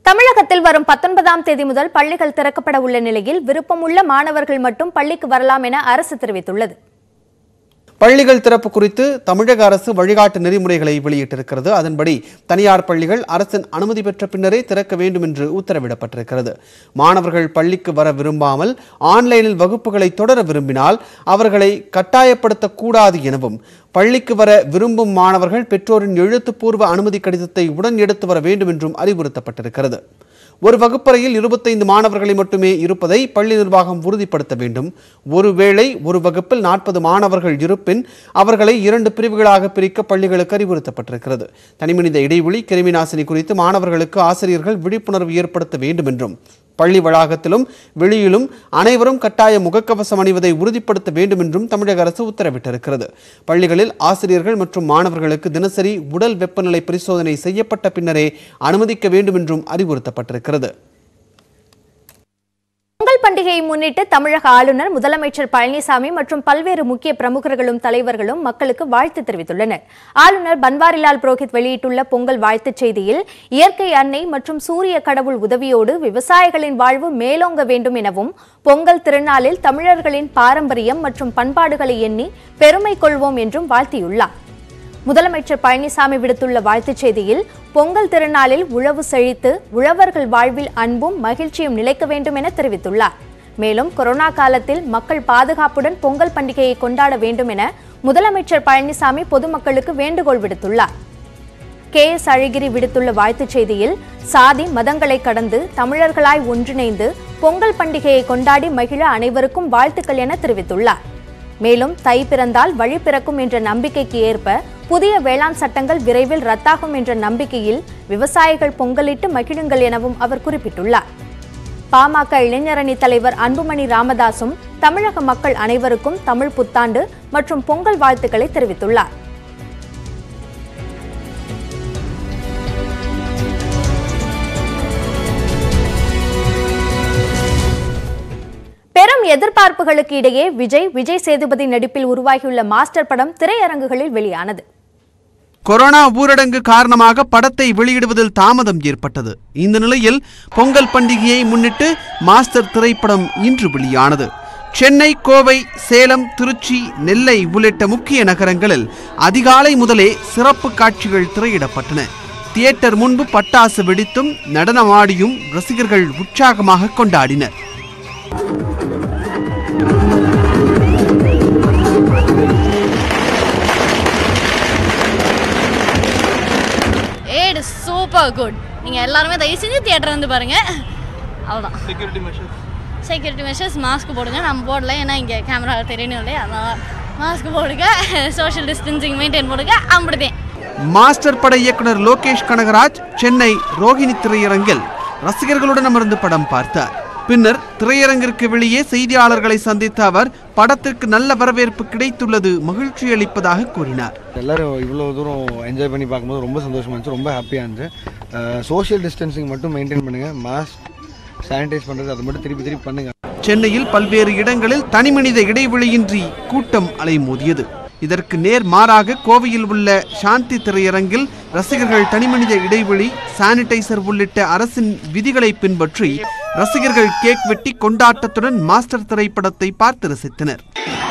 தமிழகத்தில் வரும் பத்தொன்பதாம் தேதி முதல் பள்ளிகள் திறக்கப்பட உள்ள நிலையில் விருப்பமுள்ள மாணவர்கள் மட்டும் பள்ளிக்கு வரலாம் என அரசு தெரிவித்துள்ளது பள்ளிகள் திறப்பு குறித்து தமிழக அரசு வழிகாட்டு நெறிமுறைகளை வெளியிட்டிருக்கிறது அதன்படி தனியார் பள்ளிகள் அரசின் அனுமதி பெற்ற பின்னரே திறக்க வேண்டும் என்று உத்தரவிடப்பட்டிருக்கிறது மாணவர்கள் பள்ளிக்கு வர விரும்பாமல் ஆன்லைனில் வகுப்புகளை தொடர விரும்பினால் அவர்களை கட்டாயப்படுத்தக்கூடாது எனவும் பள்ளிக்கு வர விரும்பும் மாணவர்கள் பெற்றோரின் எழுத்துப்பூர்வ அனுமதி கடிதத்தை உடன் எடுத்து வர வேண்டும் என்றும் அறிவுறுத்தப்பட்டிருக்கிறது ஒரு வகுப்பறையில் இருபத்தைந்து மாணவர்களை மட்டுமே இருப்பதை பள்ளி நிர்வாகம் உறுதிப்படுத்த வேண்டும் ஒருவேளை ஒரு வகுப்பில் நாற்பது மாணவர்கள் இருப்பின் அவர்களை இரண்டு பிரிவுகளாக பிரிக்க பள்ளிகளுக்கு அறிவுறுத்தப்பட்டிருக்கிறது தனிமனித இடைவெளி கிருமி நாசினி குறித்து மாணவர்களுக்கு ஆசிரியர்கள் விழிப்புணர்வு ஏற்படுத்த வேண்டும் என்றும் பள்ளி வளாகத்திலும் வெளியிலும் அனைவரும் கட்டாய முகக்கவசம் அணிவதை உறுதிப்படுத்த வேண்டும் என்றும் தமிழக அரசு உத்தரவிட்டிருக்கிறது பள்ளிகளில் ஆசிரியர்கள் மற்றும் மாணவர்களுக்கு தினசரி உடல் வெப்பநிலை பரிசோதனை செய்யப்பட்ட பின்னரே அனுமதிக்க வேண்டும் என்றும் அறிவுறுத்தப்பட்டிருக்கிறது பொங்கல் பண்டிகையை முன்னிட்டு தமிழக ஆளுநர் முதலமைச்சர் பழனிசாமி மற்றும் பல்வேறு முக்கிய பிரமுகர்களும் தலைவர்களும் மக்களுக்கு வாழ்த்து தெரிவித்துள்ளனர் ஆளுநர் பன்வாரிலால் புரோஹித் வெளியிட்டுள்ள பொங்கல் வாழ்த்துச் செய்தியில் இயற்கை அன்னை மற்றும் சூரிய கடவுள் உதவியோடு விவசாயிகளின் வாழ்வு மேலோங்க வேண்டும் எனவும் பொங்கல் திருநாளில் தமிழர்களின் பாரம்பரியம் மற்றும் பண்பாடுகளை எண்ணி பெருமை கொள்வோம் என்றும் வாழ்த்தியுள்ளார் முதலமைச்சர் பழனிசாமி விடுத்துள்ள வாழ்த்துச் செய்தியில் பொங்கல் திருநாளில் உழவு செழித்து உழவர்கள் வாழ்வில் அன்பும் மகிழ்ச்சியும் நிலைக்க வேண்டும் என தெரிவித்துள்ளார் மேலும் கொரோனா காலத்தில் மக்கள் பாதுகாப்புடன் பொங்கல் பண்டிகையை கொண்டாட வேண்டும் என முதலமைச்சர் பழனிசாமி பொதுமக்களுக்கு வேண்டுகோள் விடுத்துள்ளார் கே எஸ் அழகிரி விடுத்துள்ள வாழ்த்துச் செய்தியில் சாதி மதங்களை கடந்து தமிழர்களாய் ஒன்றிணைந்து பொங்கல் பண்டிகையை கொண்டாடி மகிழ அனைவருக்கும் வாழ்த்துக்கள் என தெரிவித்துள்ளார் மேலும் தை பிறந்தால் வழி பிறக்கும் என்ற நம்பிக்கைக்கு ஏற்ப புதிய வேளாண் சட்டங்கள் விரைவில் ரத்தாகும் என்ற நம்பிக்கையில் விவசாயிகள் பொங்கலிட்டு மகிழுங்கள் எனவும் அவர் குறிப்பிட்டுள்ளார் பாமக இளைஞரணி தலைவர் அன்புமணி ராமதாசும் தமிழக மக்கள் அனைவருக்கும் தமிழ் புத்தாண்டு மற்றும் பொங்கல் வாழ்த்துக்களை தெரிவித்துள்ளார் பெரும் எதிர்பார்ப்புகளுக்கு இடையே விஜய் விஜய் சேதுபதி நடிப்பில் உருவாகியுள்ள மாஸ்டர் படம் திரையரங்குகளில் வெளியானது கொரோனா ஊரடங்கு காரணமாக படத்தை வெளியிடுவதில் தாமதம் ஏற்பட்டது இந்த நிலையில் பொங்கல் பண்டிகையை முன்னிட்டு மாஸ்டர் திரைப்படம் இன்று வெளியானது சென்னை கோவை சேலம் திருச்சி நெல்லை உள்ளிட்ட முக்கிய நகரங்களில் அதிகாலை முதலே சிறப்பு காட்சிகள் திரையிடப்பட்டன தியேட்டர் முன்பு பட்டாசு வெடித்தும் நடனமாடியும் ரசிகர்கள் உற்சாகமாக கொண்டாடினர் ஏட் இஸ் சூப்பர் குட் நீங்கள் எல்லாருமே தயவு செஞ்சு தியேட்டர் வந்து பாருங்க அவ்வளோதான் security measures security measures mask போடுங்க நம்ம போடல ஏன்னா இங்கே கேமரா தெரியணும் இல்லையா அதனால் மாஸ்க் போடுங்க சோஷியல் டிஸ்டன்சிங் மெயின்டைன் போடுங்க அப்படிதேன் மாஸ்டர் பட இயக்குனர் லோகேஷ் கனகராஜ் சென்னை ரோஹிணி திரையரங்கில் ரசிகர்களுடன் அமர்ந்து படம் பார்த்தார் பின்னர் திரையரங்கிற்கு வெளியே செய்தியாளர்களை சந்தித்த அவர் படத்திற்கு நல்ல வரவேற்பு கிடைத்துள்ளது மகிழ்ச்சி அளிப்பதாக கூறினார் எல்லாரும் இவ்வளோ தூரம் என்ஜாய் பண்ணி பார்க்கும்போது ரொம்ப சந்தோஷமா இருந்துச்சு ரொம்ப ஹாப்பியாக இருந்துச்சு சோஷியல் டிஸ்டன்சிங் மட்டும் மெயின்டைன் பண்ணுங்கள் மாஸ்க் சானிடைஸ் பண்ணுறது அதை மட்டும் திருப்பி திருப்பி பண்ணுங்கள் சென்னையில் பல்வேறு இடங்களில் தனிமனித இடைவெளியின்றி கூட்டம் அலைமோதியது இதற்கு நேர் மாறாக கோவையில் உள்ள சாந்தி திரையரங்கில் ரசிகர்கள் தனிமனித இடைவெளி சானிடைசர் உள்ளிட்ட அரசின் விதிகளை பின்பற்றி ரசிகர்கள் கேக் வெட்டி கொண்டாட்டத்துடன் மாஸ்டர் திரைப்படத்தை பார்த்து ரசித்தனர்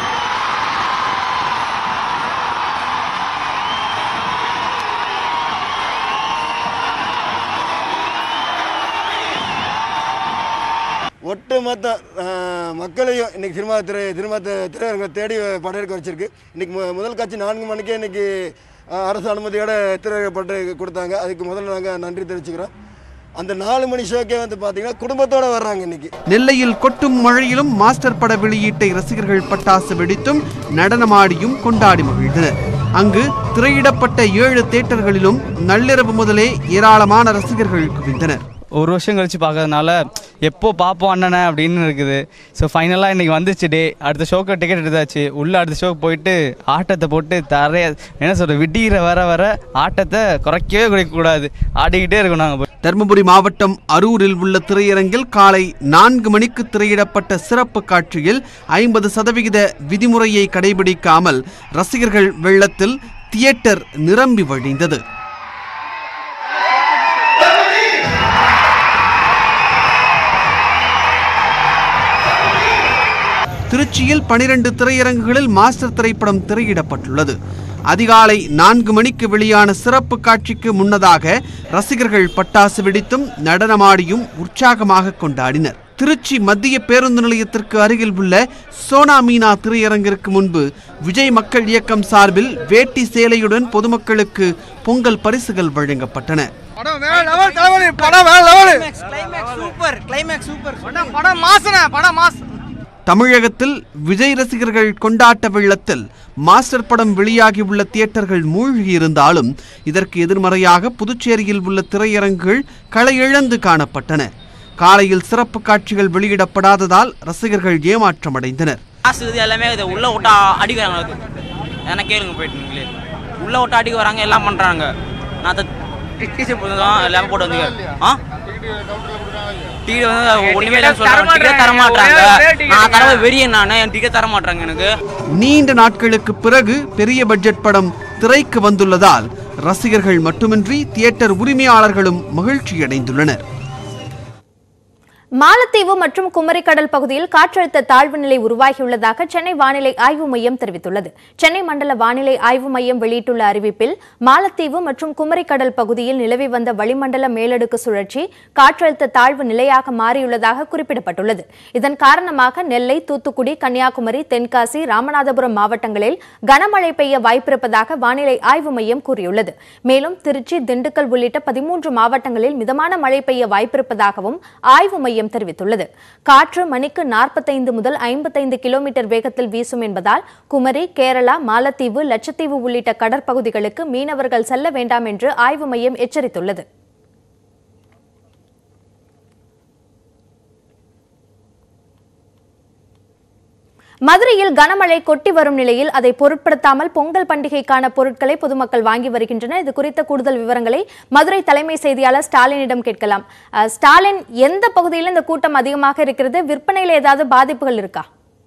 ஒட்டுமொத்த ஆஹ், மக்களையும் இன்னைக்கு சினிமா திரை சினிமா தி- திரையரங்கை தேடி படம் எடுக்க வச்சிருக்கு இன்னைக்கு மு- முதல் காட்சி நான்கு மணிக்கே இன்னைக்கு ஆஹ், அரசு அனுமதியோட திரையரங்க படம் கொடுத்தாங்க அதுக்கு முதல்ல நாங்கள் நன்றி தெரிவிச்சுக்கிறோம் அந்த நாலு மணி ஷோக்கே வந்து பார்த்தீங்கன்னா குடும்பத்தோட வர்றாங்க இன்னைக்கு நெல்லையில் கொட்டும் மழையிலும் மாஸ்டர் பட வெளியீட்டை ரசிகர்கள் பட்டாசு வெடித்தும் நடனமாடியும் கொண்டாடி மகிழ்ந்தனர் அங்கு திரையிடப்பட்ட ஏழு தேட்டர்களிலும் நள்ளிரவு முதலே ஏராளமான ரசிகர்கள் குவிந்தனர் ஒரு வருஷம் கழிச்சு பார்க்கறதுனால எப்போ பார்ப்போம் அண்ணனை அப்படின்னு இருக்குது ஸோ ஃபைனலாக இன்றைக்கி வந்துச்சு டே அடுத்த ஷோக்கு டிக்கெட் எடுத்தாச்சு உள்ளே அடுத்த ஷோக்கு போயிட்டு ஆட்டத்தை போட்டு தரைய என்ன சொல்கிறது விட்டிகிற வர வர ஆட்டத்தை குறைக்கவே குறைக்கக்கூடாது ஆடிக்கிட்டே இருக்கணும் நாங்கள் போய் தருமபுரி மாவட்டம் அரூரில் உள்ள திரையரங்கில் காலை நான்கு மணிக்கு திரையிடப்பட்ட சிறப்பு காட்சியில் ஐம்பது சதவிகித விதிமுறையை கடைபிடிக்காமல் ரசிகர்கள் வெள்ளத்தில் தியேட்டர் நிரம்பி வழிந்தது திருச்சியில் பனிரெண்டு திரையரங்குகளில் மாஸ்டர் திரைப்படம் திரையிடப்பட்டுள்ளது அதிகாலை நான்கு மணிக்கு வெளியான சிறப்பு காட்சிக்கு முன்னதாக ரசிகர்கள் பட்டாசு வெடித்தும் நடனமாடியும் உற்சாகமாக கொண்டாடினர் திருச்சி மத்திய பேருந்து நிலையத்திற்கு அருகில் உள்ள சோனா மீனா திரையரங்கிற்கு முன்பு விஜய் மக்கள் இயக்கம் சார்பில் வேட்டி சேலையுடன் பொதுமக்களுக்கு பொங்கல் பரிசுகள் வழங்கப்பட்டன படம் வேற லெவல் தலைவலி படம் வேற லெவல் சூப்பர் கிளைமேக்ஸ் சூப்பர் படம் படம் மாசுனே படம் மாசு தமிழகத்தில் விஜய் ரசிகர்கள் கொண்டாட்ட வெள்ளத்தில் மாஸ்டர் படம் வெளியாகியுள்ள தியேட்டர்கள் மூழ்கியிருந்தாலும் இதற்கு எதிர்மறையாக புதுச்சேரியில் உள்ள திரையரங்குகள் களையிழந்து காணப்பட்டன காலையில் சிறப்பு காட்சிகள் வெளியிடப்படாததால் ரசிகர்கள் ஏமாற்றமடைந்தனர் காசு இது எல்லாமே இது உள்ள விட்டா அடிக்கிறாங்க அது எனக்கு கேளுங்க போயிட்டு நீங்களே உள்ள விட்டா அடிக்க வராங்க எல்லாம் பண்றாங்க நான் டிஷர்ட் போட்டுதான் எல்லாமே போட்டு வந்து ஆ டிக்கெட் வந்து ஒண்ணுமே இல்லை சொல்றாங்க டிக்கெட் தர மாட்டாங்க நான் தரவ வெறியன் நான் என் டிக்கெட் தர மாட்டாங்க எனக்கு நீண்ட நாட்களுக்கு பிறகு பெரிய பட்ஜெட் படம் திரைக்கு வந்துள்ளதால் ரசிகர்கள் மட்டுமின்றி தியேட்டர் உரிமையாளர்களும் மகிழ்ச்சியடைந்துள்ளனர் மாலத்தீவு மற்றும் குமரிக்கடல் பகுதியில் காற்றழுத்த தாழ்வு நிலை உருவாகியுள்ளதாக சென்னை வானிலை ஆய்வு மையம் தெரிவித்துள்ளது சென்னை மண்டல வானிலை ஆய்வு மையம் வெளியிட்டுள்ள அறிவிப்பில் மாலத்தீவு மற்றும் குமரிக்கடல் பகுதியில் நிலவி வந்த வளிமண்டல மேலடுக்கு சுழற்சி காற்றழுத்த தாழ்வு நிலையாக மாறியுள்ளதாக குறிப்பிடப்பட்டுள்ளது இதன் காரணமாக நெல்லை தூத்துக்குடி கன்னியாகுமரி தென்காசி ராமநாதபுரம் மாவட்டங்களில் கனமழை பெய்ய வாய்ப்பிருப்பதாக வானிலை ஆய்வு மையம் கூறியுள்ளது மேலும் திருச்சி திண்டுக்கல் உள்ளிட்ட பதிமூன்று மாவட்டங்களில் மிதமான மழை பெய்ய வாய்ப்பிருப்பதாகவும் ஆய்வு மையம் தெரிவித்துள்ளது காற்று மணிக்கு நாற்பத்தைந்து முதல் ஐம்பத்தைந்து கிலோமீட்டர் வேகத்தில் வீசும் என்பதால் குமரி கேரளா மாலத்தீவு லட்சத்தீவு உள்ளிட்ட கடற்பகுதிகளுக்கு மீனவர்கள் செல்ல வேண்டாம் என்று ஆய்வு மையம் எச்சரித்துள்ளது மதுரையில் கனமழை கொட்டி வரும் நிலையில் அதை பொருட்படுத்தாமல் பொங்கல் பண்டிகைக்கான பொருட்களை பொதுமக்கள் வாங்கி வருகின்றனர் இது குறித்த கூடுதல் விவரங்களை மதுரை தலைமை செய்தியாளர் ஸ்டாலினிடம் கேட்கலாம் அஹ், ஸ்டாலின் எந்த பகுதியில் இந்த கூட்டம் அதிகமாக இருக்கிறது விற்பனையில் ஏதாவது பாதிப்புகள் இருக்கா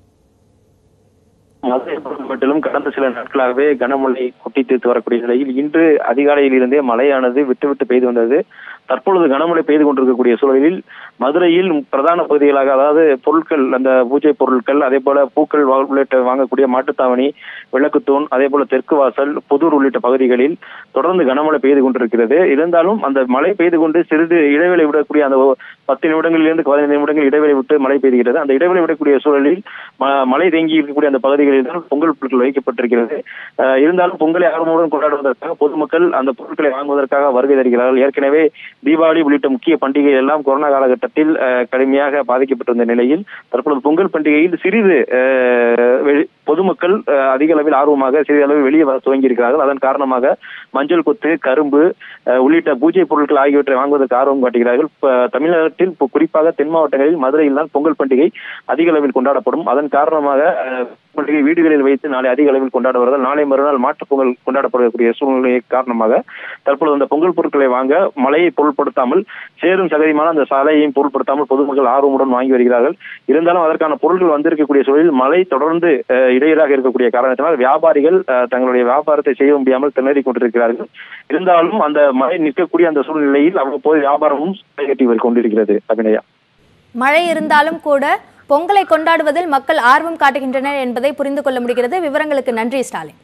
மதுரை மாவட்டத்திலும் கடந்த சில நாட்களாகவே கனமழை கொட்டி தீர்த்து வரக்கூடிய நிலையில் இன்று அதிகாலையில் இருந்தே மழையானது விட்டு விட்டு பெய்து வந்தது தற்பொழுது கனமழை பெய்து கொண்டிருக்கக்கூடிய சூழலில் மதுரையில் பிரதான பகுதிகளாக அதாவது பொருட்கள் அந்த பூஜை பொருட்கள் அதே போல பூக்கள் வா- உள்ளிட்ட வாங்கக்கூடிய மாட்டுத்தாவணி விளக்குத்தூண் அதே போல தெற்கு வாசல் புதூர் உள்ளிட்ட பகுதிகளில் தொடர்ந்து கனமழை பெய்து கொண்டிருக்கிறது இருந்தாலும் அந்த மழை பெய்து கொண்டு சிறிது இடைவேளை விடக்கூடிய அந்த ஒ- பத்து நிமிடங்களிலிருந்து பதினைந்து நிமிடங்கள் இடைவேளை விட்டு மழை பெய்கிறது அந்த இடைவேளை விடக்கூடிய சூழலில் ம- மழை தேங்கி இருக்கக்கூடிய அந்த பகுதிகளில் தான் பொங்கல் பொருட்கள் வைக்கப்பட்டிருக்கிறது அஹ் இருந்தாலும் பொங்கலை ஆர்வமுடன் கொண்டாடுவதற்காக பொதுமக்கள் அந்த பொருட்களை வாங்குவதற்காக வருகை தருகிறார்கள் ஏற்கனவே தீபாவளி உள்ளிட்ட முக்கிய பண்டிகை எல்லாம் கொரோனா காலகட்டத்தில் அஹ், கடுமையாக பாதிக்கப்பட்டிருந்த நிலையில் தற்பொழுது பொங்கல் பண்டிகையில் சிறிது அஹ், வெளி- பொதுமக்கள் அஹ், அதிக அளவில் ஆர்வமாக சிறிது அளவில் வெளியே வர துவங்கி இருக்கிறார்கள் அதன் காரணமாக மஞ்சள் கொத்து கரும்பு அஹ், உள்ளிட்ட பூஜை பொருட்கள் ஆகியவற்றை வாங்குவதற்கு ஆர்வம் காட்டுகிறார்கள் இப்ப தமிழகத்தில் இப்ப குறிப்பாக தென் மாவட்டங்களில் மதுரையில் தான் பொங்கல் பண்டிகை அதிக அளவில் கொண்டாடப்படும் அதன் காரணமாக அஹ், பண்டிகை வீடுகளில் வைத்து நாளை அதிக அளவில் கொண்டாடுவார்கள் நாளை மறுநாள் மாட்டுப் பொங்கல் கொண்டாடப்படக்கூடிய சூழ்நிலை காரணமாக தற்பொழுது அந்த பொங்கல் பொருட்களை வாங்க மழையை பொருட்படுத்தாமல் சேரும் சகதியுமான அந்த சாலையையும் பொருட்படுத்தாமல் பொதுமக்கள் ஆர்வமுடன் வாங்கி வருகிறார்கள் இருந்தாலும் அதற்கான பொருட்கள் வந்திருக்கக்கூடிய சூழலில் மழை தொடர்ந்து அஹ், இடையூறாக இருக்கக்கூடிய காரணத்தினால் வியாபாரிகள் அஹ், தங்களுடைய வியாபாரத்தை செய்ய முடியாமல் திணறிக் கொண்டிருக்கிறார்கள் இருந்தாலும் அந்த மழை நிற்கக்கூடிய அந்த சூழ்நிலையில் அவ்வப்போது வியாபாரமும் கட்டி கொண்டிருக்கிறது அபிநயா மழை இருந்தாலும் கூட பொங்கலை கொண்டாடுவதில் மக்கள் ஆர்வம் காட்டுகின்றனர் என்பதை புரிந்து கொள்ள முடிகிறது விவரங்களுக்கு நன்றி ஸ்டாலின்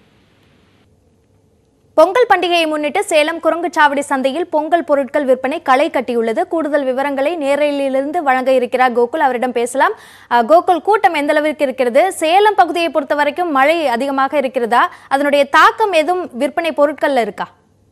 பொங்கல் பண்டிகையை முன்னிட்டு சேலம் குரங்குச்சாவடி சந்தையில் பொங்கல் பொருட்கள் விற்பனை களை கட்டியுள்ளது கூடுதல் விவரங்களை நேரலிலிருந்து வழங்க இருக்கிறார் கோகுல் அவரிடம் பேசலாம் அஹ், கோகுல் கூட்டம் எந்த அளவிற்கு இருக்கிறது சேலம் பகுதியை பொறுத்த வரைக்கும் மழை அதிகமாக இருக்கிறதா அதனுடைய தாக்கம் எதுவும் விற்பனை பொருட்கள்ல இருக்கா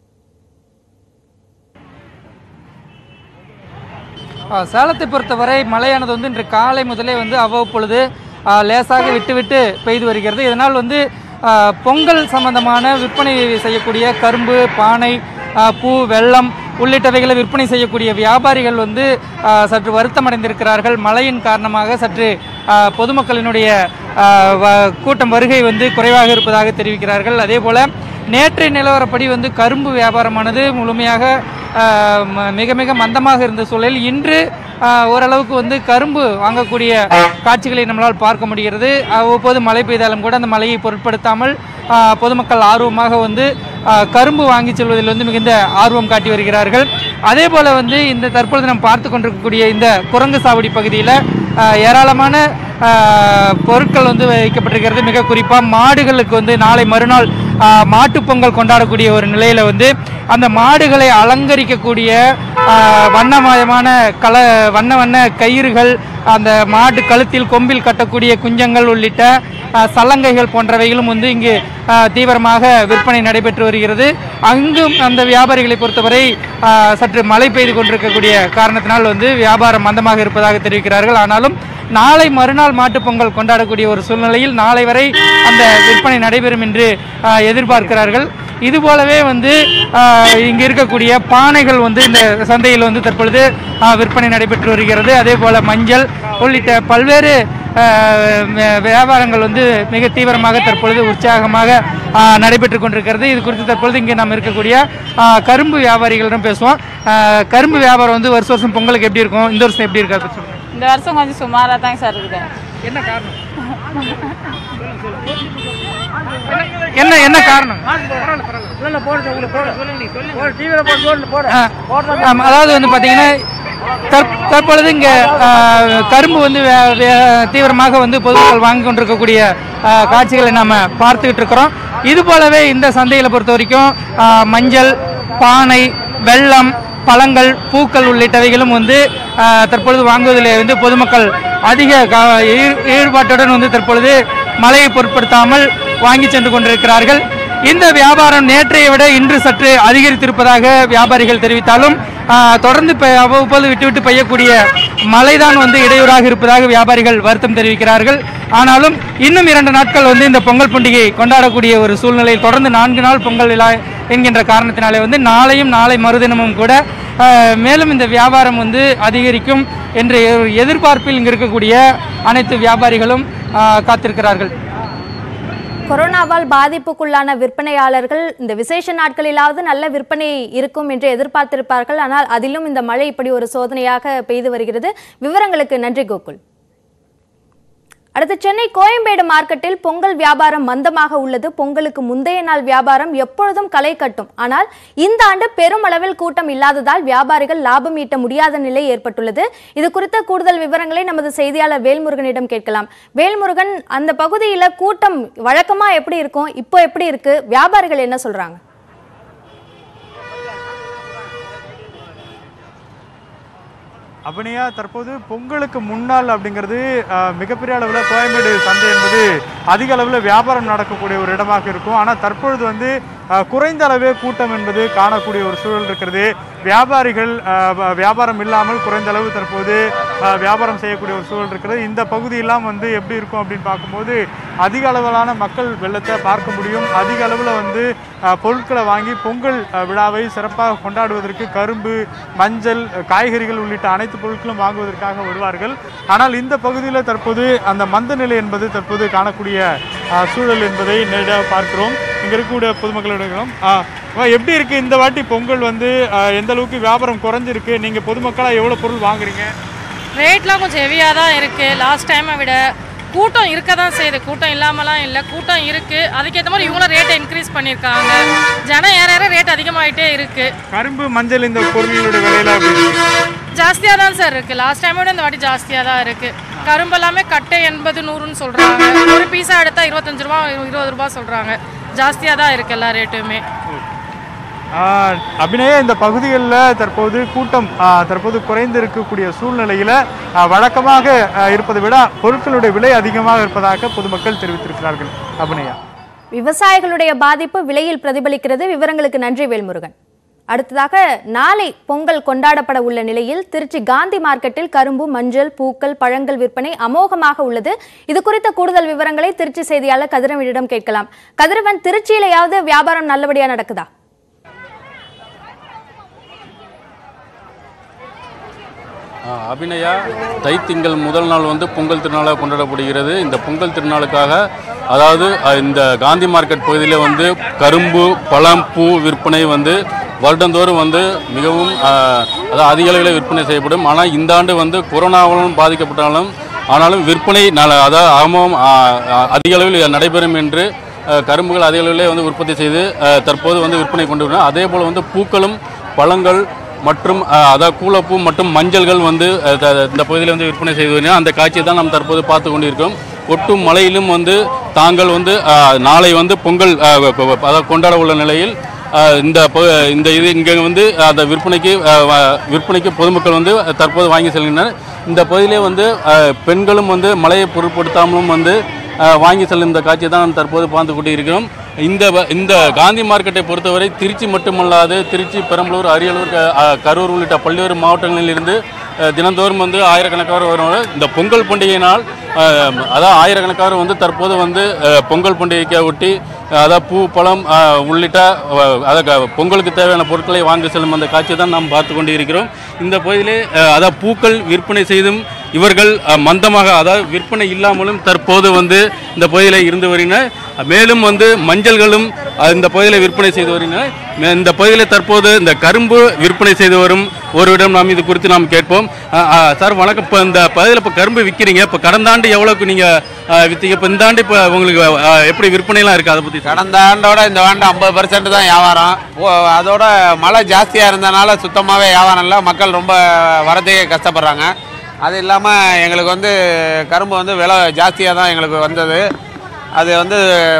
ஆ, சேலத்தை பொறுத்தவரை மழையானது வந்து இன்று காலை முதலே வந்து அவ்வப்பொழுது ஆ, லேசாக விட்டு விட்டு பெய்து வருகிறது இதனால் வந்து ஆ, பொங்கல் சம்பந்தமான விற்பனை செய்யக்கூடிய கரும்பு பானை ஆ, பூ வெல்லம் உள்ளிட்டவைகளை விற்பனை செய்யக்கூடிய வியாபாரிகள் வந்து ஆ, சற்று வருத்தமடைந்திருக்கிறார்கள் மழையின் காரணமாக சற்று ஆ, பொதுமக்களினுடைய ஆ, வ- கூட்டம் வருகை வந்து குறைவாக இருப்பதாக தெரிவிக்கிறார்கள் அதே போல நேற்றைய நிலவரப்படி வந்து கரும்பு வியாபாரமானது முழுமையாக ஆஹ் ம- மிக மிக மந்தமாக இருந்த சூழலில் இன்று ஆஹ் ஓரளவுக்கு வந்து கரும்பு வாங்கக்கூடிய காட்சிகளை நம்மளால் பார்க்க முடிகிறது அவ்வப்போது மழை பெய்தாலும் கூட அந்த மழையை பொருட்படுத்தாமல் ஆஹ் பொதுமக்கள் ஆர்வமாக வந்து ஆஹ் கரும்பு வாங்கி செல்வதில் வந்து மிகுந்த ஆர்வம் காட்டி வருகிறார்கள் அதே போல் வந்து இந்த தற்பொழுது நாம் பார்த்து கொண்டிருக்கக்கூடிய இந்த குரங்கு சாவடி பகுதியில் ஏராளமான ஆஹ், பொருட்கள் வந்து வைக்கப்பட்டிருக்கிறது மிக குறிப்பாக மாடுகளுக்கு வந்து நாளை மறுநாள் ஆஹ், மாட்டுப் பொங்கல் கொண்டாடக்கூடிய ஒரு நிலையில் வந்து அந்த மாடுகளை அலங்கரிக்கக்கூடிய ஆஹ், வண்ணமயமான கல வண்ண வண்ண கயிறுகள் அந்த மாடு கழுத்தில் கொம்பில் கட்டக்கூடிய குஞ்சங்கள் உள்ளிட்ட ஆஹ், சல்லங்கைகள் போன்றவைகளும் வந்து இங்கு ஆஹ், தீவிரமாக விற்பனை நடைபெற்று வருகிறது அங்கும் அந்த வியாபாரிகளை பொறுத்தவரை ஆஹ், சற்று மழை பெய்து கொண்டிருக்கக்கூடிய காரணத்தினால் வந்து வியாபாரம் மந்தமாக இருப்பதாக தெரிவிக்கிறார்கள் ஆனாலும் நாளை மறுநாள் மாட்டுப் பொங்கல் கொண்டாடக்கூடிய ஒரு சூழ்நிலையில் நாளை வரை அந்த விற்பனை நடைபெறும் என்று ஆஹ், எதிர்பார்க்கிறார்கள் இது போலவே வந்து ஆஹ், இங்கு இருக்கக்கூடிய பானைகள் வந்து இந்த சந்தையில் வந்து தற்பொழுது ஆஹ், விற்பனை நடைபெற்று வருகிறது அதே போல மஞ்சள் உள்ளிட்ட பல்வேறு ஆஹ், வி- வியாபாரங்கள் வந்து மிக தீவிரமாக தற்பொழுது உற்சாகமாக ஆஹ், நடைபெற்று கொண்டிருக்கிறது இது குறித்து தற்பொழுது இங்கே நாம் இருக்கக்கூடிய ஆஹ், கரும்பு வியாபாரிகளிடம் பேசுவோம் ஆஹ், கரும்பு வியாபாரம் வந்து வருஷ வருஷம் பொங்கலுக்கு எப்படி இருக்கும் இந்த வருஷம் எப்படி இருக்காது சொல்லுங்க இந்த வருஷம் கொஞ்சம் சுமாராக தாங்க சார் இருக்குது என்ன காரணம் என்ன என்ன காரணம் ஆ, ஆம், அதாவது வந்து பார்த்தீங்கன்னா தற்- தற்பொழுது இங்கே கரும்பு வந்து வே- வே- தீவிரமாக வந்து பொதுமக்கள் வாங்கி கொண்டிருக்கக்கூடிய ஆ, காட்சிகளை நாம் பார்த்துக்கிட்டு இருக்கிறோம் இது போலவே இந்த சந்தையில் பொறுத்த வரைக்கும் ஆ, மஞ்சள் பானை வெல்லம் பழங்கள் பூக்கள் உள்ளிட்டவைகளும் வந்து ஆ, தற்பொழுது வாங்குவதில் வந்து பொதுமக்கள் அதிக கா- ஈ- ஈடுபாட்டுடன் வந்து தற்பொழுது மழையை பொருட்படுத்தாமல் வாங்கி சென்று கொண்டிருக்கிறார்கள் இந்த வியாபாரம் நேற்றைய விட இன்று சற்று அதிகரித்திருப்பதாக வியாபாரிகள் தெரிவித்தாலும் ஆ, தொடர்ந்து பெ- அவ்வப்போது விட்டுவிட்டு பெய்யக்கூடிய மழைதான் வந்து இடையூறாக இருப்பதாக வியாபாரிகள் வருத்தம் தெரிவிக்கிறார்கள் ஆனாலும் இன்னும் இரண்டு நாட்கள் வந்து இந்த பொங்கல் பண்டிகை கொண்டாடக்கூடிய ஒரு சூழ்நிலையில் தொடர்ந்து நான்கு நாள் பொங்கல் விழா என்கின்ற காரணத்தினாலே வந்து நாளையும் நாளை மறுதினமும் கூட ஆ, மேலும் இந்த வியாபாரம் வந்து அதிகரிக்கும் என்ற ஒரு எதிர்பார்ப்பில் இங்கு இருக்கக்கூடிய அனைத்து வியாபாரிகளும் ஆ, காத்திருக்கிறார்கள் கொரோனாவால் பாதிப்புக்குள்ளான விற்பனையாளர்கள் இந்த விசேஷ நாட்களிலாவது நல்ல விற்பனை இருக்கும் என்று எதிர்பார்த்திருப்பார்கள் ஆனால் அதிலும் இந்த மழை இப்படி ஒரு சோதனையாக பெய்து வருகிறது விவரங்களுக்கு நன்றி கோகுல் அடுத்து சென்னை கோயம்பேடு மார்க்கெட்டில் பொங்கல் வியாபாரம் மந்தமாக உள்ளது பொங்கலுக்கு முந்தைய நாள் வியாபாரம் எப்பொழுதும் களை கட்டும் ஆனால் இந்த ஆண்டு பெருமளவில் கூட்டம் இல்லாததால் வியாபாரிகள் லாபம் ஈட்ட முடியாத நிலை ஏற்பட்டுள்ளது இது குறித்த கூடுதல் விவரங்களை நமது செய்தியாளர் வேல்முருகனிடம் கேட்கலாம் வேல்முருகன் அந்த பகுதியில கூட்டம் வழக்கமா எப்படி இருக்கும் இப்போ எப்படி இருக்கு வியாபாரிகள் என்ன சொல்றாங்க அபிநயா தற்போது பொங்கலுக்கு முன்னால் அப்படிங்கிறது அஹ், மிகப்பெரிய அளவில் கோயம்பேடு சந்தை என்பது அதிக அளவில் வியாபாரம் நடக்கக்கூடிய ஒரு இடமாக இருக்கும் ஆனால் தற்பொழுது வந்து அஹ், குறைந்த அளவே கூட்டம் என்பது காணக்கூடிய ஒரு சூழல் இருக்கிறது வியாபாரிகள் அஹ், வ- வியாபாரம் இல்லாமல் குறைந்த அளவு தற்போது அஹ், வியாபாரம் செய்யக்கூடிய ஒரு சூழல் இருக்கிறது இந்த பகுதியெல்லாம் வந்து எப்படி இருக்கும் அப்படின்னு பார்க்கும்போது அதிக அளவிலான மக்கள் வெள்ளத்தை பார்க்க முடியும் அதிக அளவில் வந்து அஹ், பொருட்களை வாங்கி பொங்கல் அஹ், விழாவை சிறப்பாக கொண்டாடுவதற்கு கரும்பு மஞ்சள் அஹ், காய்கறிகள் உள்ளிட்ட அனைத்து பொருட்களும் வாங்குவதற்காக வருவார்கள் ஆனால் இந்த பகுதியில் தற்போது அந்த மந்த நிலை என்பது தற்போது காணக்கூடிய அஹ், சூழல் என்பதை நேரடியாக பார்க்கிறோம் இங்கே இருக்கக்கூடிய பொதுமக்களிடம் அஹ், அஹ், எப்படி இருக்கு இந்த வாட்டி பொங்கல் வந்து அஹ், எந்த அளவுக்கு வியாபாரம் குறைஞ்சிருக்கு நீங்க பொதுமக்களாக எவ்வளவு பொருள் வாங்குறீங்க ரேட்லாம் கொஞ்சம் ஹெவியாக தான் இருக்குது லாஸ்ட் டைமை விட கூட்டம் இருக்க தான் செய்யுது கூட்டம் இல்லாமலாம் இல்லை கூட்டம் இருக்குது அதுக்கேற்ற மாதிரி இவங்களும் ரேட்டை இன்க்ரீஸ் பண்ணியிருக்காங்க ஜனம் ஏற ஏற ரேட் அதிகமாகிட்டே இருக்குது கரும்பு மஞ்சள் இந்த பொருளோட விலையில அப்படி இருக்கு. ஜாஸ்தியாக தான் சார் இருக்குது லாஸ்ட் டைமை விட இந்த வாட்டி ஜாஸ்தியாக தான் இருக்குது கரும்பு எல்லாமே கட்டை எண்பது நூறுன்னு சொல்கிறாங்க ஒரு பீஸாக எடுத்தால் இருபத்தஞ்சு ரூபா இருபது ரூபா சொல்கிறாங்க ஜாஸ்தியாக தான் இருக்குது எல்லா ரேட்டுமே ஆஹ், அபிநயா இந்த பகுதிகளில் தற்போது கூட்டம் ஆஹ், தற்போது குறைந்து இருக்கக்கூடிய சூழ்நிலையில ஆஹ், வழக்கமாக ஆஹ், இருப்பதை விட பொருட்களுடைய விலை அதிகமாக இருப்பதாக பொதுமக்கள் தெரிவித்திருக்கிறார்கள் அபிநயா விவசாயிகளுடைய பாதிப்பு விலையில் பிரதிபலிக்கிறது விவரங்களுக்கு நன்றி வேல்முருகன் அடுத்ததாக நாளை பொங்கல் கொண்டாடப்பட உள்ள நிலையில் திருச்சி காந்தி மார்க்கெட்டில் கரும்பு மஞ்சள் பூக்கள் பழங்கள் விற்பனை அமோகமாக உள்ளது இது குறித்த கூடுதல் விவரங்களை திருச்சி செய்தியாளர் கதிரவனிடம் கேட்கலாம் கதிரவன் திருச்சியிலையாவது வியாபாரம் நல்லபடியா நடக்குதா ஆ, அபிநயா தைத்திங்கள் முதல் நாள் வந்து பொங்கல் திருநாளாக கொண்டாடப்படுகிறது இந்த பொங்கல் திருநாளுக்காக அதாவது அ, இந்த காந்தி மார்க்கெட் பகுதியில் வந்து கரும்பு பழம் பூ விற்பனை வந்து வருடந்தோறும் வந்து மிகவும் ஆ, அதாவது அதிக அளவில் விற்பனை செய்யப்படும் ஆனால் இந்த ஆண்டு வந்து கொரோனாவாலும் பாதிக்கப்பட்டாலும் ஆனாலும் விற்பனை நல அதாவது அகமம் ஆ, ஆ, அதிக அளவில் நடைபெறும் என்று அ, கரும்புகள் அதிக அளவிலே வந்து உற்பத்தி செய்து அ, தற்போது வந்து விற்பனை கொண்டு வருகிறோம். அதே போல் வந்து பூக்களும் பழங்கள் மற்றும் அஹ், அதாவது கூலப்பூ மற்றும் மஞ்சள்கள் வந்து அஹ், த- இந்த பகுதியில் வந்து விற்பனை செய்து வருகிறோம் அந்த காட்சியை தான் நாம் தற்போது பார்த்து கொண்டிருக்கிறோம் கொட்டும் மலையிலும் வந்து தாங்கள் வந்து அஹ், நாளை வந்து பொங்கல் அஹ், கொ- கொ- அதாவது கொண்டாட உள்ள நிலையில் அஹ், இந்த ப- இந்த இது இங்கே வந்து அந்த விற்பனைக்கு அஹ், வ- விற்பனைக்கு பொதுமக்கள் வந்து தற்போது வாங்கி செல்கின்றனர் இந்த பகுதியிலே வந்து அஹ், பெண்களும் வந்து மழையை பொருட்படுத்தாமலும் வந்து அஹ், வாங்கி செல்லும் இந்த காட்சியை தான் நாம் தற்போது பார்த்து கொண்டிருக்கிறோம் இந்த வ- இந்த காந்தி மார்க்கெட்டை பொறுத்தவரை திருச்சி மட்டுமல்லாது திருச்சி பெரம்பலூர் அரியலூர் க- அஹ், கரூர் உள்ளிட்ட பல்வேறு மாவட்டங்களிலிருந்து அஹ், தினந்தோறும் வந்து ஆயிரக்கணக்கானோர் வருவாங்க இந்த பொங்கல் பண்டிகையினால் அஹ், அதாவது ஆயிரக்கணக்கானோர் வந்து தற்போது வந்து அஹ், பொங்கல் பண்டிகைக்கு ஒட்டி அஹ், அதாவது பூ பழம் அஹ், உள்ளிட்ட அஹ், அதாவது க- பொங்கலுக்கு தேவையான பொருட்களை வாங்கி செல்லும் அந்த காட்சியை தான் நாம் பார்த்து கொண்டு இருக்கிறோம் இந்த பகுதியிலே அஹ், அதாவது பூக்கள் விற்பனை செய்தும் இவர்கள் அஹ், மந்தமாக அதாவது விற்பனை இல்லாமலும் தற்போது வந்து இந்த பகுதியில் இருந்து வருகின்றனர் மேலும் வந்து மஞ்சள்களும் அஹ், இந்த பகுதியில் விற்பனை செய்து வருகின்றனர் மே- இந்த பகுதியில் தற்போது இந்த கரும்பு விற்பனை செய்து வரும் ஒருவிடம் நாம் இது குறித்து நாம் கேட்போம் அஹ், அஹ், சார் வணக்கம் இப்போ இந்த பகுதியில் இப்போ கரும்பு விற்கிறீங்க இப்போ கடந்த ஆண்டு எவ்வளோக்கு நீங்கள் விற்றீங்க இப்போ இந்த ஆண்டு இப்போ உங்களுக்கு அஹ், எப்படி விற்பனைலாம் இருக்குது அதை பற்றி கடந்த ஆண்டோட இந்த ஆண்டு ஐம்பது பர்சன்ட் தான் வியாபாரம் ஓ, அதோட மழை ஜாஸ்தியாக இருந்தனால சுத்தமாகவே வியாபாரம் இல்லை மக்கள் ரொம்ப வரதுக்கே கஷ்டப்படுறாங்க அது இல்லாமல் எங்களுக்கு வந்து கரும்பு வந்து விலை ஜாஸ்தியாக தான் எங்களுக்கு வந்தது அது வந்து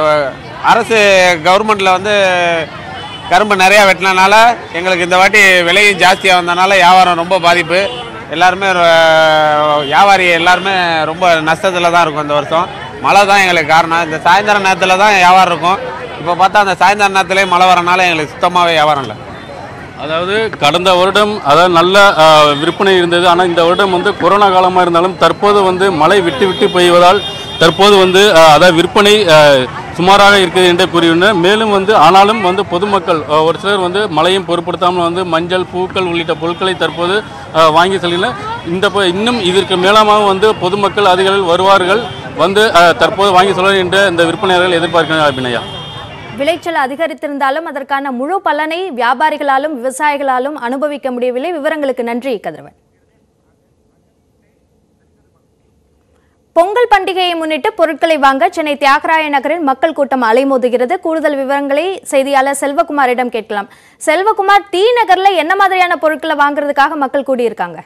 அரசு கவர்மெண்ட்டில் வந்து கரும்பு நிறையா வெட்டினனால எங்களுக்கு இந்த வாட்டி விலையும் ஜாஸ்தியாக வந்தனால வியாபாரம் ரொம்ப பாதிப்பு எல்லாருமே ரொ- வியாபாரி எல்லாருமே ரொம்ப நஷ்டத்தில் தான் இருக்கும் இந்த வருஷம் மழை தான் எங்களுக்கு காரணம் இந்த சாயந்தர நேரத்தில் தான் வியாபாரம் இருக்கும் இப்போ பார்த்தா அந்த சாயந்தர நேரத்துலேயே மழை வரனால எங்களுக்கு சுத்தமாகவே வியாபாரம் இல்லை அதாவது கடந்த வருடம் அதாவது நல்ல அஹ், விற்பனை இருந்தது ஆனால் இந்த வருடம் வந்து கொரோனா காலமாக இருந்தாலும் தற்போது வந்து மழை விட்டு விட்டு பெய்வதால் தற்போது வந்து அஹ், அதாவது விற்பனை அஹ், சுமாராக இருக்குது என்று கூறியுள்ளனர் மேலும் வந்து ஆனாலும் வந்து பொதுமக்கள் அஹ், ஒரு சிலர் வந்து மழையும் பொருட்படுத்தாமல் வந்து மஞ்சள் பூக்கள் உள்ளிட்ட பொருட்களை தற்போது அஹ், வாங்கி செல்கின்றனர் இந்த ப- இன்னும் இதற்கு மேலமாக வந்து பொதுமக்கள் அதிக அளவில் வருவார்கள் வந்து அஹ், தற்போது வாங்கி செல்வார்கள் என்று இந்த விற்பனையாளர்கள் எதிர்பார்க்கிறார்கள் அபிநயா விளைச்சல் அதிகரித்திருந்தாலும் அதற்கான முழு பலனை வியாபாரிகளாலும் விவசாயிகளாலும் அனுபவிக்க முடியவில்லை விவரங்களுக்கு நன்றி கதிரவன் பொங்கல் பண்டிகையை முன்னிட்டு பொருட்களை வாங்க சென்னை தியாகராய நகரில் மக்கள் கூட்டம் அலைமோதுகிறது கூடுதல் விவரங்களை செய்தியாளர் செல்வகுமாரிடம் கேட்கலாம் செல்வகுமார் டி நகர்ல என்ன மாதிரியான பொருட்களை வாங்குறதுக்காக மக்கள் கூடியிருக்காங்க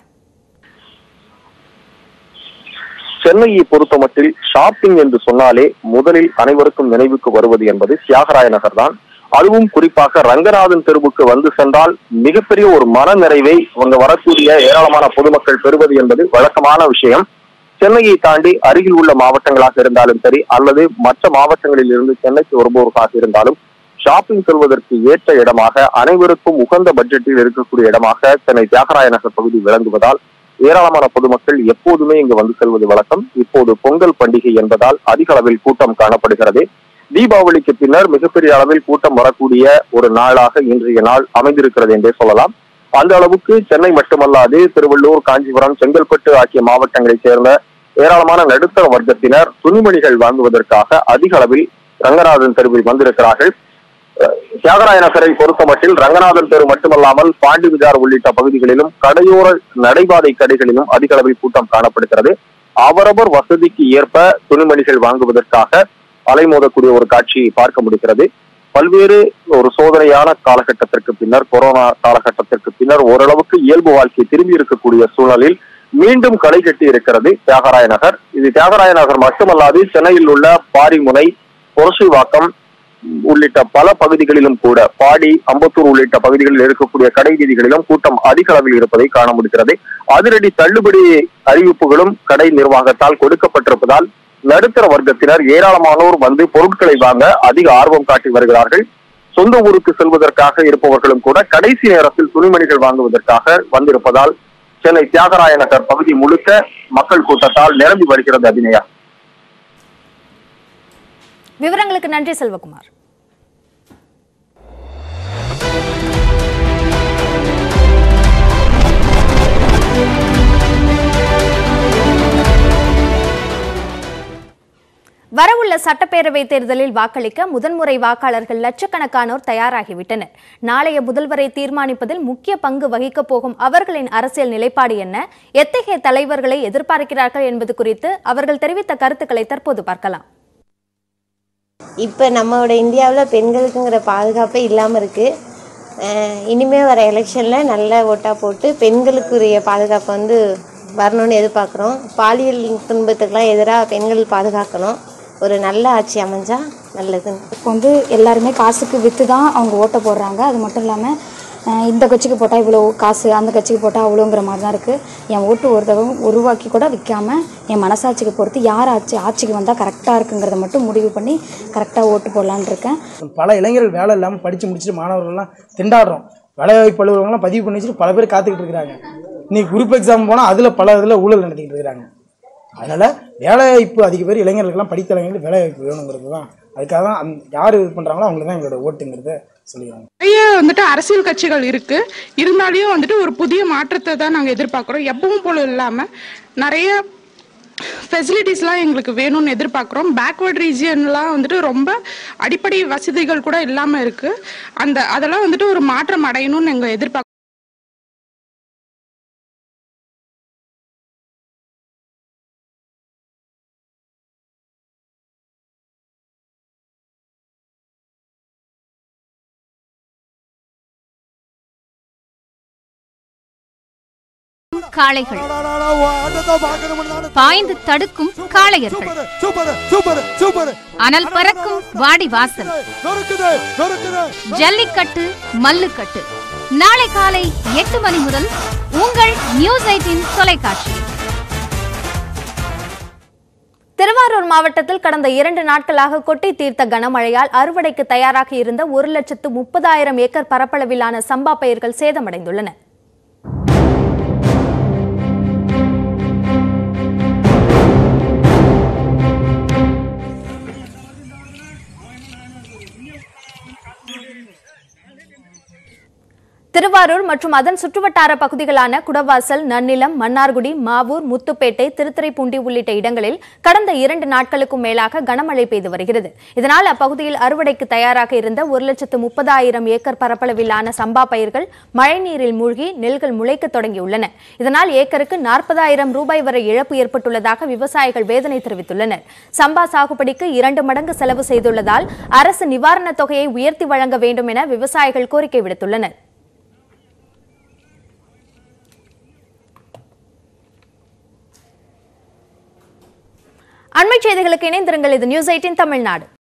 சென்னையை பொறுத்தமட்டில் ஷாப்பிங் என்று சொன்னாலே முதலில் அனைவருக்கும் நினைவுக்கு வருவது என்பது தியாகராய நகர் தான் அதுவும் குறிப்பாக ரங்கநாதன் தெருவுக்கு வந்து சென்றால் மிகப்பெரிய ஒரு மன நிறைவை அங்க வரக்கூடிய ஏராளமான பொதுமக்கள் பெறுவது என்பது வழக்கமான விஷயம் சென்னையை தாண்டி அருகில் உள்ள மாவட்டங்களாக இருந்தாலும் சரி அல்லது மற்ற மாவட்டங்களில் இருந்து சென்னைக்கு வருபவர்களாக இருந்தாலும் ஷாப்பிங் செல்வதற்கு ஏற்ற இடமாக அனைவருக்கும் உகந்த பட்ஜெட்டில் இருக்கக்கூடிய இடமாக சென்னை தியாகராய நகர் பகுதி விளங்குவதால் ஏராளமான பொதுமக்கள் எப்போதுமே இங்கு வந்து செல்வது வழக்கம் இப்போது பொங்கல் பண்டிகை என்பதால் அதிக அளவில் கூட்டம் காணப்படுகிறது தீபாவளிக்கு பின்னர் மிகப்பெரிய அளவில் கூட்டம் வரக்கூடிய ஒரு நாளாக இன்றைய நாள் அமைந்திருக்கிறது என்றே சொல்லலாம் அந்த அளவுக்கு சென்னை மட்டுமல்லாது திருவள்ளூர் காஞ்சிபுரம் செங்கல்பட்டு ஆகிய மாவட்டங்களைச் சேர்ந்த ஏராளமான நடுத்தர வர்க்கத்தினர் துணிமணிகள் வாங்குவதற்காக அதிக அளவில் ரங்கநாதன் தெருவில் வந்திருக்கிறார்கள் அஹ் தியாகராய நகரை பொறுத்தமட்டில் ரங்கநாதன் தெரு மட்டுமல்லாமல் பாண்டி விஜார் உள்ளிட்ட பகுதிகளிலும் கடையோர நடைபாதை கடைகளிலும் அதிக அளவில் கூட்டம் காணப்படுகிறது அவரவர் வசதிக்கு ஏற்ப துணிமணிகள் வாங்குவதற்காக அலைமோதக்கூடிய ஒரு காட்சியை பார்க்க முடிகிறது பல்வேறு ஒரு சோதனையான காலகட்டத்திற்கு பின்னர் கொரோனா காலகட்டத்திற்கு பின்னர் ஓரளவுக்கு இயல்பு வாழ்க்கை திரும்பி இருக்கக்கூடிய சூழலில் மீண்டும் களை கட்டி இருக்கிறது தியாகராய நகர் இது தியாகராய நகர் மட்டுமல்லாது சென்னையில் உள்ள பாரிமுனை புரசைவாக்கம் உள்ளிட்ட பல பகுதிகளிலும் கூட பாடி அம்பத்தூர் உள்ளிட்ட பகுதிகளில் இருக்கக்கூடிய கடை வீதிகளிலும் கூட்டம் அதிக அளவில் இருப்பதை காண முடிகிறது அதிரடி தள்ளுபடி அறிவிப்புகளும் கடை நிர்வாகத்தால் கொடுக்கப்பட்டிருப்பதால் நடுத்தர வர்க்கத்தினர் ஏராளமானோர் வந்து பொருட்களை வாங்க அதிக ஆர்வம் காட்டி வருகிறார்கள் சொந்த ஊருக்கு செல்வதற்காக இருப்பவர்களும் கூட கடைசி நேரத்தில் துணிமணிகள் வாங்குவதற்காக வந்திருப்பதால் சென்னை தியாகராய நகர் பகுதி முழுக்க மக்கள் கூட்டத்தால் நிரம்பி வருகிறது அபிநயா விவரங்களுக்கு நன்றி செல்வகுமார் வரவுள்ள சட்டப்பேரவை தேர்தலில் வாக்களிக்க முதன்முறை வாக்காளர்கள் லட்சக்கணக்கானோர் தயாராகிவிட்டனர் நாளைய முதல்வரை தீர்மானிப்பதில் முக்கிய பங்கு வகிக்கப் போகும் அவர்களின் அரசியல் நிலைப்பாடு என்ன எத்தகைய தலைவர்களை எதிர்பார்க்கிறார்கள் என்பது குறித்து அவர்கள் தெரிவித்த கருத்துக்களை தற்போது பார்க்கலாம் இப்போ நம்மளோட இந்தியாவில் பெண்களுக்குங்கிற பாதுகாப்பே இல்லாமல் இருக்குது அஹ் இனிமே வர எலெக்ஷனில் நல்ல ஓட்டாக போட்டு பெண்களுக்குரிய பாதுகாப்பு வந்து வரணும்னு எதிர்பார்க்குறோம் பாலியல் துன்பத்துக்கெலாம் எதிராக பெண்கள் பாதுகாக்கணும் ஒரு நல்ல ஆட்சி அமைஞ்சா நல்லதுன்னு இப்போ வந்து எல்லாருமே காசுக்கு விற்று தான் அவங்க ஓட்டை போடுறாங்க அது மட்டும் இல்லாமல் அஹ் இந்த கட்சிக்கு போட்டால் இவ்வளோ காசு அந்த கட்சிக்கு போட்டால் அவ்வளோங்கிற மாதிரி தான் இருக்குது என் ஓட்டு ஒரு தடவை ஒரு ரூபாய்க்கு கூட விற்காம என் மனசாட்சிக்கு பொறுத்து யார் ஆட்சி ஆட்சிக்கு வந்தால் கரெக்டாக இருக்குங்கிறத மட்டும் முடிவு பண்ணி கரெக்டாக ஓட்டு போடலான்னு இருக்கேன் பல இளைஞர்கள் வேலை இல்லாமல் படித்து முடிச்சுட்டு மாணவர்கள்லாம் திண்டாடுறோம் வேலைவாய்ப்பு அலுவலகங்கள்லாம் பதிவு பண்ணி வச்சுட்டு பல பேர் காத்துக்கிட்டு இருக்கிறாங்க இன்னைக்கு குரூப் எக்ஸாம் போனால் அதில் பல இதில் ஊழல் நடத்திக்கிட்டு இருக்கிறாங்க அதனால் வேலைவாய்ப்பு அதிக பேர் இளைஞர்களுக்கெல்லாம் படித்த இளைஞர்களுக்கு வேலைவாய்ப்பு வேணுங்கிறது தான் அதுக்காக தான் அந் யார் இது பண்ணுறாங்களோ அவங்களுக்கு தான் எங்களோட ஓட்டுங்கிறத சொல்லிடுறாங்க நிறைய வந்துட்டு அரசியல் கட்சிகள் இருக்கு இருந்தாலும் வந்துட்டு ஒரு புதிய மாற்றத்தை தான் நாங்கள் எதிர்பார்க்குறோம் எப்பவும் போல இல்லாமல் நிறைய ஃபெசிலிட்டிஸ்லாம் எங்களுக்கு வேணும்னு எதிர்பார்க்குறோம் பேக்வர்ட் ரீஜியன்லாம் வந்துட்டு ரொம்ப அடிப்படை வசதிகள் கூட இல்லாமல் இருக்கு அந்த அதெல்லாம் வந்துட்டு ஒரு மாற்றம் அடையணும்னு எங்கள் எதிர்பார்க்குறோம் காளைகள் பாய்ந்து தடுக்கும் காளையர்கள் அனல் பறக்கும் வாடி வாசல் ஜல்லிக்கட்டு மல்லுக்கட்டு நாளை காலை எட்டு மணி முதல் உங்கள் நியூஸ் எயிட்டின் தொலைக்காட்சி திருவாரூர் மாவட்டத்தில் கடந்த இரண்டு நாட்களாக கொட்டி தீர்த்த கனமழையால் அறுவடைக்கு தயாராக இருந்த ஒரு லட்சத்து முப்பதாயிரம் ஏக்கர் பரப்பளவிலான சம்பா பயிர்கள் சேதமடைந்துள்ளன திருவாரூர் மற்றும் அதன் சுற்றுவட்டார பகுதிகளான குடவாசல் நன்னிலம் மன்னார்குடி மாவூர் முத்துப்பேட்டை திருத்துறைப்பூண்டி உள்ளிட்ட இடங்களில் கடந்த இரண்டு நாட்களுக்கும் மேலாக கனமழை பெய்து வருகிறது இதனால் அப்பகுதியில் அறுவடைக்கு தயாராக இருந்த ஒரு லட்சத்து முப்பதாயிரம் ஏக்கர் பரப்பளவிலான சம்பா பயிர்கள் மழைநீரில் மூழ்கி நெல்கள் முளைக்க தொடங்கியுள்ளன இதனால் ஏக்கருக்கு நாற்பதாயிரம் ரூபாய் வரை இழப்பு ஏற்பட்டுள்ளதாக விவசாயிகள் வேதனை தெரிவித்துள்ளனர் சம்பா சாகுபடிக்கு இரண்டு மடங்கு செலவு செய்துள்ளதால் அரசு நிவாரணத் தொகையை உயர்த்தி வழங்க வேண்டும் என விவசாயிகள் கோரிக்கை விடுத்துள்ளனர் அண்மைச் செய்திகளுக்கு இணைந்திருங்கள் இது நியூஸ் எயிட்டின் தமிழ்நாடு